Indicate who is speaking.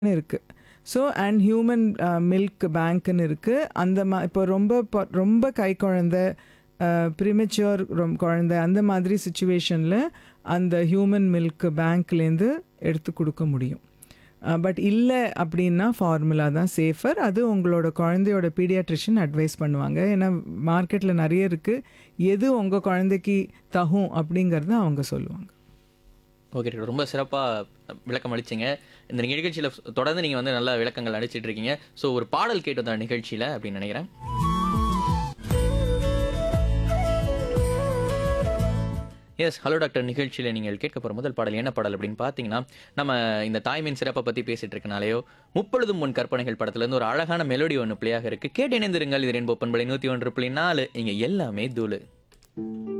Speaker 1: இருக்கு so and human milk பேங்க்னு இருக்குது அந்த மா இப்போ ரொம்ப ப- ரொம்ப கை குழந்தை ப்ரிமெச்சுவர் ரொம்ப குழந்தை அந்த மாதிரி சுச்சுவேஷனில் அந்த ஹியூமன் மில்க் பேங்க்லேருந்து எடுத்து கொடுக்க முடியும் பட் இல்லை அப்படின்னா ஃபார்முலா தான் சேஃபர் அது உங்களோட குழந்தையோட பீடியாட்ரிஷியன் அட்வைஸ் பண்ணுவாங்க ஏன்னா மார்க்கெட்டில் நிறைய இருக்குது எது உங்கள் குழந்தைக்கு தகும் அப்படிங்கிறத அவங்க சொல்லுவாங்க
Speaker 2: ஓகே டாக்டர் ரொம்ப சிறப்பாக விளக்கம் அளிச்சிங்க இந்த நிகழ்ச்சியில் தொடர்ந்து நீங்கள் வந்து நல்ல விளக்கங்கள் அளிச்சிட்டு இருக்கீங்க ஸோ ஒரு பாடல் கேட்டு வந்த நிகழ்ச்சியில் அப்படின்னு நினைக்கிறேன் எஸ் ஹலோ டாக்டர் நிகழ்ச்சியில் நீங்கள் கேட்க போகிற முதல் பாடல் என்ன பாடல் அப்படின்னு பார்த்தீங்கன்னா நம்ம இந்த தாய்மையின் சிறப்பை பற்றி பேசிட்டு இருக்கனாலேயோ முப்பொழுதும் முன் கற்பனைகள் படத்துலேருந்து ஒரு அழகான மெலோடி ஒன்று பிள்ளையாக இருக்குது கேட்டு இணைந்திருங்கள் இது ரென்போ பண்பலை நூற்றி ஒன்று புள்ளி நாலு இங்கே எல்லாமே தூளு